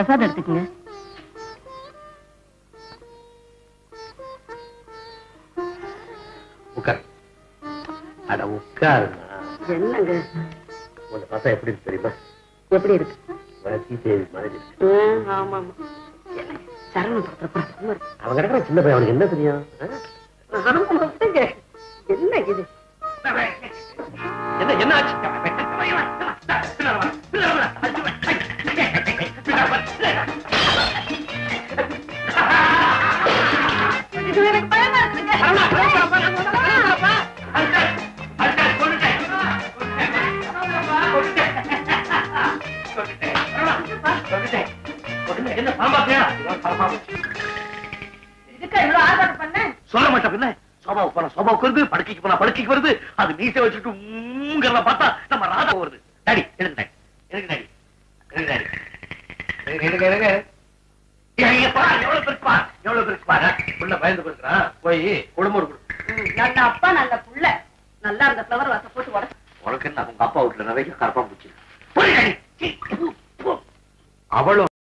பிரசாதம் எடுத்துக்கங்க உட்கார் அட உட்காருமா என்னங்க உன்னை பார்த்தா எப்படி இருக்கு தெரியுமா எப்படி இருக்கு வளர்ச்சி தேவி மாதிரி இருக்கு ஆமா ஆமா சரணம் படுத்துறப்ப அவன் கிடக்குற சின்ன பையன் அவனுக்கு என்ன தெரியும் ஆ? என்ன இது என்ன என்ன ஆச்சு இது எனக்கு பயமா இருக்குங்க என்ன பாம்பாத்தியா இதுக்கு இவ்வளவு ஆர்ப்பாட்டம் பண்ண சொல்ல மாட்டேன் பின்ன சோபாவுக்கு போனா சோபாவுக்கு வருது படுக்கைக்கு போனா படுக்கைக்கு வருது அது மீசை வச்சுட்டு ஊங்கறத பார்த்தா நம்ம ராதா வருது டாடி எனக்கு டாடி எனக்கு டாடி எனக்கு டாடி எனக்கு எனக்கு எனக்கு இங்க பாரு, எவ்வளவு பெருக்கு பாரு, எவ்வளவு பெருக்கு பாரு. புள்ள பயந்து போயிருக்கிறான். போய் குடும்பம் கொடு. நல்ல அப்பா நல்ல புள்ள நல்லா அந்த ஃப்ளவர் வாச போட்டு உடச்சு உனக்கு என்ன உங்க அப்பா வீட்டுல நிறைய கரப்பா பூச்சி போய் டாடி. சீ, போ, போ. அவளும்